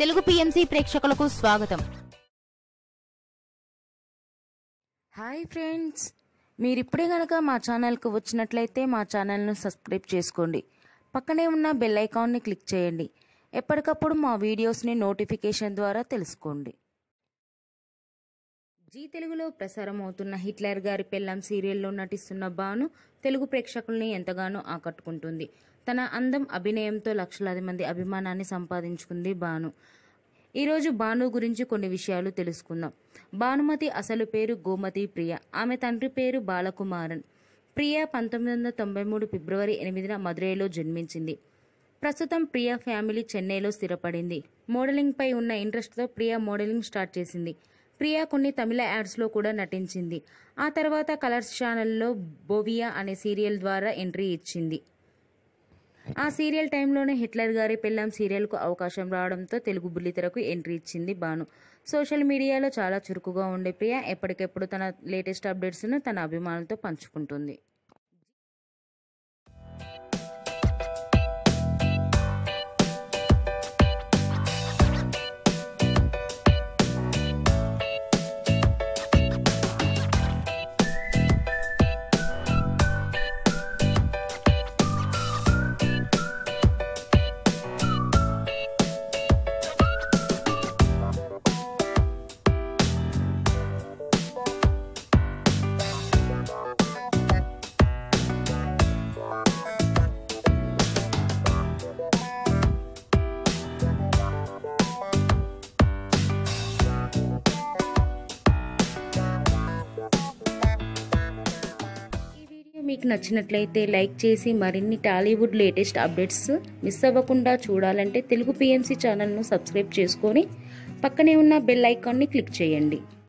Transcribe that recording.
Telugu PMC ప్రేక్షకులకు స్వాగతం hi friends మీరు ఇప్పుడే కనుక మా ఛానల్కి వచ్చినట్లయితే మా ఛానల్ను సబ్స్క్రైబ్ చేసుకోండి పక్కనే ఉన్న బెల్ ఐకాన్ని క్లిక్ చేయండి ఎప్పటికప్పుడు మా వీడియోస్ని నోటిఫికేషన్ ద్వారా తెలుసుకోండి జీ తెలుగులో ప్రసారం అవుతున్న హిట్లర్ గారి పెళ్ళం సీరియల్లో నటిస్తున్న బాను తెలుగు ప్రేక్షకుల్ని ఎంతగానో ఆకట్టుకుంటుంది తన అందం అభినయంతో లక్షలాది మంది అభిమానాన్ని సంపాదించుకుంది బాను ఈరోజు భాను గురించి కొన్ని విషయాలు తెలుసుకుందాం భానుమతి అసలు పేరు గోమతి ప్రియ ఆమె తండ్రి పేరు బాలకుమారన్ ప్రియ పంతొమ్మిది వందల తొంభై మూడు ఫిబ్రవరి ఎనిమిదిన మదురైలో జన్మించింది ప్రస్తుతం ప్రియ ఫ్యామిలీ చెన్నైలో స్థిరపడింది మోడలింగ్పై ఉన్న ఇంట్రెస్ట్తో ప్రియ మోడలింగ్ స్టార్ట్ చేసింది ప్రియ కొన్ని తమిళ యాడ్స్లో కూడా నటించింది ఆ తర్వాత కలర్స్ ఛానల్లో బోవియా అనే సీరియల్ ద్వారా ఎంట్రీ ఇచ్చింది ఆ సీరియల్ టైంలోనే హిట్లర్ గారి పెళ్ళాం సీరియల్కు అవకాశం రావడంతో తెలుగు బుల్లితెరకు ఎంట్రీ ఇచ్చింది బాను సోషల్ మీడియాలో చాలా చురుకుగా ఉండే ప్రియ ఎప్పటికెప్పుడు తన లేటెస్ట్ అప్డేట్స్ను తన అభిమానులతో పంచుకుంటుంది ఈ వీడియో మీకు నచ్చినట్లయితే లైక్ చేసి మరిన్ని టాలీవుడ్ లేటెస్ట్ అప్డేట్స్ మిస్ అవ్వకుండా చూడాలంటే తెలుగు పిఎంసి ఛానల్ను సబ్స్క్రైబ్ చేసుకొని పక్కనే ఉన్న బెల్ ఐకాన్ని క్లిక్ చేయండి